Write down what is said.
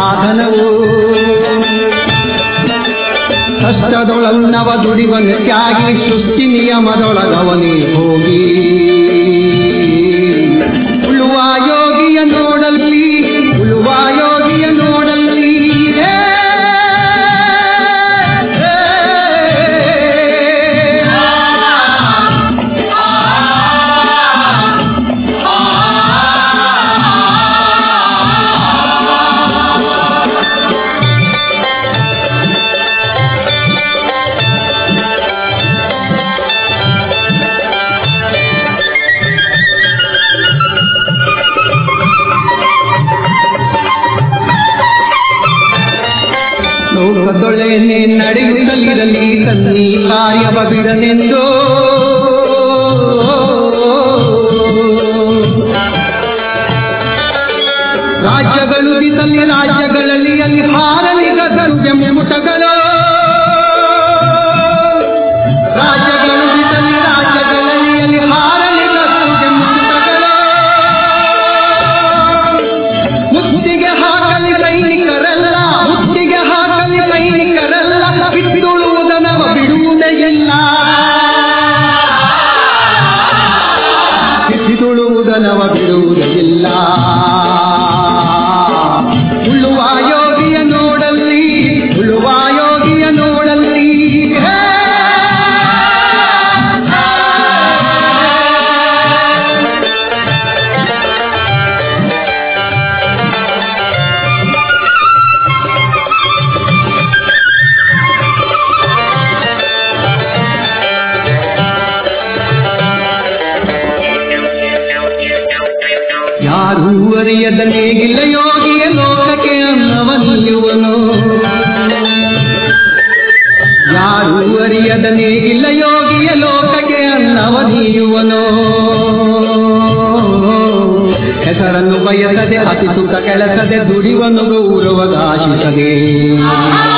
ಸಾಧನವು ಕಷ್ಟದೊಳನ್ನವ ದುಡಿವನು ತ್ಯಾಗಿ ಸೃಷ್ಟಿ ನಿಯಮದೊಳಗವನೇ ಹೋಗಿ ಉಳುವ ಯೋಗಿಯ ನೋಡಲ್ಲಿ ಉಳುವ ಯೋಗಿಯ ನೋಡಲ್ಲಿ ಹೇ, ಹೇ, ಲೋಕದೊಳೆನೆ ನಡೆಯುತ್ತಲಿರಲಿ ತನ್ನಿ ಕಾರ್ಯವ ಬಿಡನೆಂದು ರಾಜ್ಯಗಳು ಬಿದ್ದಲ್ಲಿ ರಾಜ್ಯಗಳಲ್ಲಿ ಅಲ್ಲಿ ಹಾರಲಿ ಗಗರುಗೆ ಮುಟಗಳು ರಾಜ್ಯಗಳು ಬಿದ್ದಲ್ಲಿ ರಾಜ್ಯಗಳಲ್ಲಿ ಅಲ್ಲಿ ಹಾರಲಿ ಗಗರುಗೆ ಮುಟಗಳು ಮುತ್ತಿಗೆ ಹಾಕಲಿ ಸೈನಿಕರಲ್ಲ ಮುತ್ತಿಗೆ ಹಾಕಲಿ ಸೈನಿಕರಲ್ಲ ಬಿಟ್ಟುಳುವುದನವ ಬಿಡುವುದೇ ಇಲ್ಲ ಬಿಟ್ಟುಳುವುದನವ ಬಿಡುವುದೇ ಇಲ್ಲ ಉಳುವ ಯೋಗಿಯ ನೋಡಲ್ಲಿ ಉಳುವ ಯೋಗಿಯ ನೋಡಲ್ಲಿ ಹೇ ಯಾರೂ ಅರಿಯದ ನೇಗಿಲ್ಲ ಯೋಗಿಯ ಲೋಕಕ್ಕೆ ಅನ್ನವನಿಯುವನು ಯಾರೂ ಅರಿಯದ ನೇಗಿಲ್ಲ ಯೋಗಿಯ ಲೋಕಕ್ಕೆ ಅನ್ನವನಿಯುವನು ಹೆಸರನ್ನು ಬಯಸದೆ ಅತಿ ಸುಖ ಕೆಲಸದೆ ದುಡಿವನು ಗೌರವಗಾಶಿಸದೆ